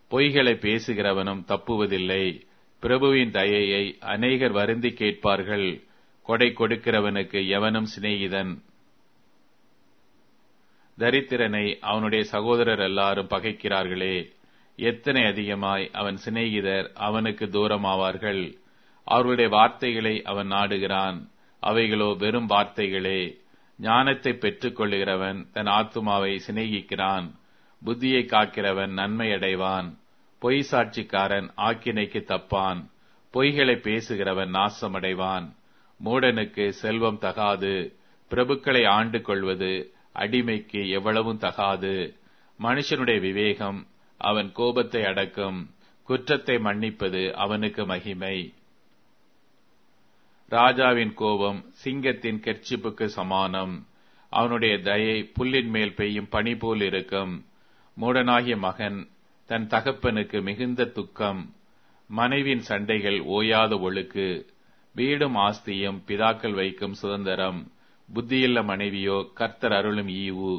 பொய்களை பேசுகிறவனும் தப்புவதில்லை பிரபுவின் தயையை அநேகர் வருந்தி கேட்பார்கள் கொடை கொடுக்கிறவனுக்கு எவனும் சிநேகிதன் தரித்திரனை அவனுடைய சகோதரர் எல்லாரும் பகைக்கிறார்களே எத்தனை அதிகமாய் அவன் சிநேகிதர் அவனுக்கு தூரமாவார்கள் அவர்களுடைய வார்த்தைகளை அவன் நாடுகிறான் அவைகளோ வெறும் வார்த்தைகளே ஞானத்தை பெற்றுக் கொள்ளுகிறவன் தன் ஆத்துமாவை சிநேகிக்கிறான் புத்தியை காக்கிறவன் நன்மை அடைவான் பொய் சாட்சிக்காரன் ஆக்கினைக்கு தப்பான் பொய்களை பேசுகிறவன் நாசமடைவான் மூடனுக்கு செல்வம் தகாது பிரபுக்களை ஆண்டு கொள்வது அடிமைக்கு எவ்வளவும் தகாது மனுஷனுடைய விவேகம் அவன் கோபத்தை அடக்கும் குற்றத்தை மன்னிப்பது அவனுக்கு மகிமை ராஜாவின் கோபம் சிங்கத்தின் கெர்ச்சிப்புக்கு சமானம் அவனுடைய தயை புல்லின் மேல் பெய்யும் பனி போல் இருக்கும் மூடனாகிய மகன் தன் தகப்பனுக்கு மிகுந்த துக்கம் மனைவின் சண்டைகள் ஓயாத ஒழுக்கு வீடும் ஆஸ்தியும் பிதாக்கள் வைக்கும் சுதந்திரம் புத்தியுள்ள மனைவியோ கர்த்தர் அருளும் ஈவு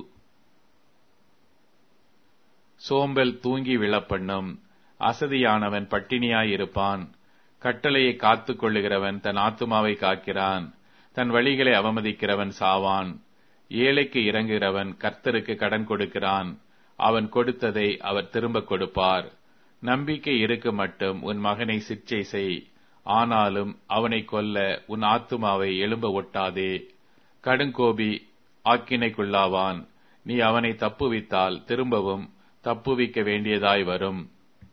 சோம்பல் தூங்கி விழப்பண்ணும் அசதியானவன் பட்டினியாயிருப்பான் கட்டளையை காத்துக் கொள்ளுகிறவன் தன் ஆத்துமாவை காக்கிறான் தன் வழிகளை அவமதிக்கிறவன் சாவான் ஏழைக்கு இறங்குகிறவன் கர்த்தருக்கு கடன் கொடுக்கிறான் அவன் கொடுத்ததை அவர் திரும்ப கொடுப்பார் நம்பிக்கை இருக்கு மட்டும் உன் மகனை சிற்சை செய் ஆனாலும் அவனை கொல்ல உன் ஆத்துமாவை எழும்ப ஒட்டாதே கடுங்கோபி ஆக்கினைக்குள்ளாவான் நீ அவனை தப்புவித்தால் திரும்பவும் தப்புவிக்க வேண்டியதாய் வரும்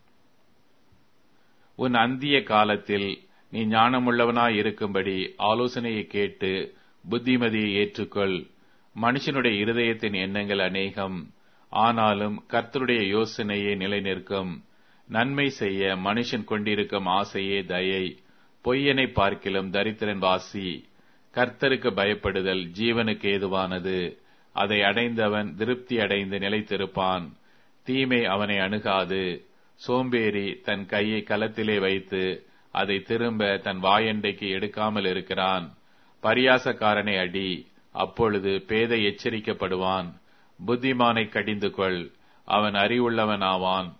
உன் அந்திய காலத்தில் நீ ஞானமுள்ளவனாய் இருக்கும்படி ஆலோசனையை கேட்டு புத்திமதியை ஏற்றுக்கொள் மனுஷனுடைய இருதயத்தின் எண்ணங்கள் அநேகம் ஆனாலும் கர்த்தருடைய யோசனையே நிலை நிற்கும் நன்மை செய்ய மனுஷன் கொண்டிருக்கும் ஆசையே தயை பொய்யனை பார்க்கிலும் தரித்திரன் வாசி கர்த்தருக்கு பயப்படுதல் ஜீவனுக்கு ஏதுவானது அதை அடைந்தவன் திருப்தி அடைந்து நிலைத்திருப்பான் தீமை அவனை அணுகாது சோம்பேறி தன் கையை கலத்திலே வைத்து அதை திரும்ப தன் வாயண்டைக்கு எடுக்காமல் இருக்கிறான் பரியாசக்காரனை அடி அப்பொழுது பேதை எச்சரிக்கப்படுவான் புத்திமானை கடிந்து கொள் அவன் அறிவுள்ளவனாவான்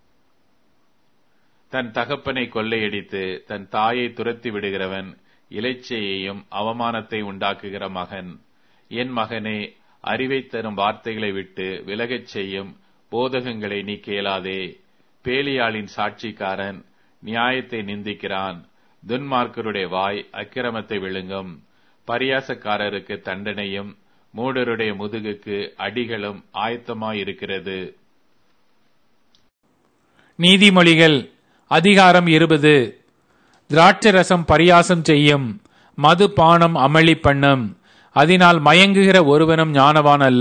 தன் தகப்பனை கொள்ளையடித்து தன் தாயை துரத்தி விடுகிறவன் இலைச்சையையும் அவமானத்தை உண்டாக்குகிற மகன் என் மகனே அறிவை தரும் வார்த்தைகளை விட்டு விலகச் செய்யும் போதகங்களை நீ கேளாதே பேலியாளின் சாட்சிக்காரன் நியாயத்தை நிந்திக்கிறான் துன்மார்க்கருடைய வாய் அக்கிரமத்தை விழுங்கும் பரியாசக்காரருக்கு தண்டனையும் மூடருடைய முதுகுக்கு அடிகளும் ஆயத்தமாயிருக்கிறது நீதிமொழிகள் அதிகாரம் இருபது திராட்சரசம் பரியாசம் செய்யும் மது பானம் அமளி பண்ணும் அதனால் மயங்குகிற ஒருவனும் ஞானவான் அல்ல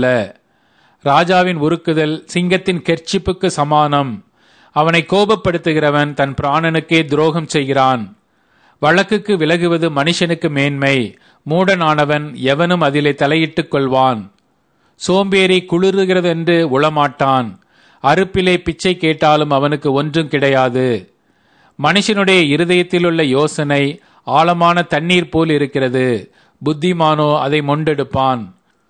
ராஜாவின் உருக்குதல் சிங்கத்தின் கெர்ச்சிப்புக்கு சமானம் அவனை கோபப்படுத்துகிறவன் தன் பிராணனுக்கே துரோகம் செய்கிறான் வழக்குக்கு விலகுவது மனுஷனுக்கு மேன்மை மூடனானவன் எவனும் அதிலே தலையிட்டுக் கொள்வான் சோம்பேறி குளிருகிறதென்று உளமாட்டான் அறுப்பிலே பிச்சை கேட்டாலும் அவனுக்கு ஒன்றும் கிடையாது மனுஷனுடைய இருதயத்திலுள்ள யோசனை ஆழமான தண்ணீர் போல் இருக்கிறது புத்திமானோ அதை மொண்டெடுப்பான்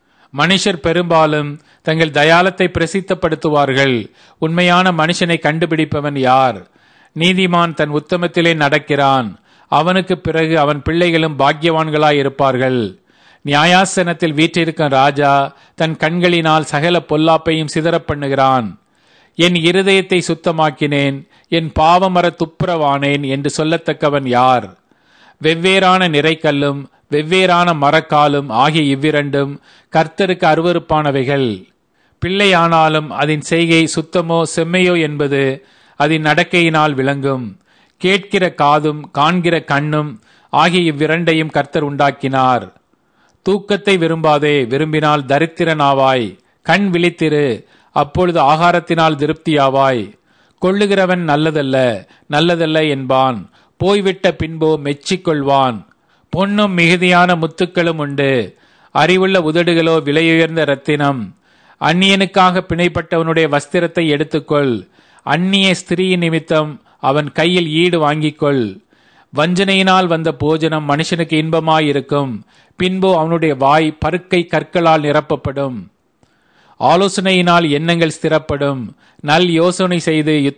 மனுஷர் பெரும்பாலும் தங்கள் தயாலத்தை பிரசித்தப்படுத்துவார்கள் உண்மையான மனுஷனை கண்டுபிடிப்பவன் யார் நீதிமான் தன் உத்தமத்திலே நடக்கிறான் அவனுக்கு பிறகு அவன் பிள்ளைகளும் பாக்கியவான்களாயிருப்பார்கள் நியாயாசனத்தில் வீற்றிருக்கும் ராஜா தன் கண்களினால் சகல பொல்லாப்பையும் சிதறப் பண்ணுகிறான் என் இருதயத்தை சுத்தமாக்கினேன் என் பாவமர துப்புரவானேன் என்று சொல்லத்தக்கவன் யார் வெவ்வேறான நிறைக்கல்லும் வெவ்வேறான மரக்காலும் ஆகிய இவ்விரண்டும் கர்த்தருக்கு அருவறுப்பானவைகள் பிள்ளையானாலும் அதன் செய்கை சுத்தமோ செம்மையோ என்பது அதன் நடக்கையினால் விளங்கும் கேட்கிற காதும் காண்கிற கண்ணும் ஆகிய இவ்விரண்டையும் கர்த்தர் உண்டாக்கினார் தூக்கத்தை விரும்பாதே விரும்பினால் தரித்திரனாவாய் கண் விழித்திரு அப்பொழுது ஆகாரத்தினால் திருப்தியாவாய் கொள்ளுகிறவன் நல்லதல்ல நல்லதல்ல என்பான் போய்விட்ட பின்போ மெச்சிக்கொள்வான் பொன்னும் மிகுதியான முத்துக்களும் உண்டு அறிவுள்ள உதடுகளோ விலையுயர்ந்த ரத்தினம் அந்நியனுக்காக பிணைப்பட்டவனுடைய வஸ்திரத்தை எடுத்துக்கொள் அந்நிய ஸ்திரீ நிமித்தம் அவன் கையில் ஈடு வாங்கிக்கொள் வஞ்சனையினால் வந்த போஜனம் மனுஷனுக்கு இன்பமாயிருக்கும் பின்பு அவனுடைய வாய் பருக்கை கற்களால் நிரப்பப்படும் ஆலோசனையினால் எண்ணங்கள் ஸ்திரப்படும் நல் யோசனை செய்து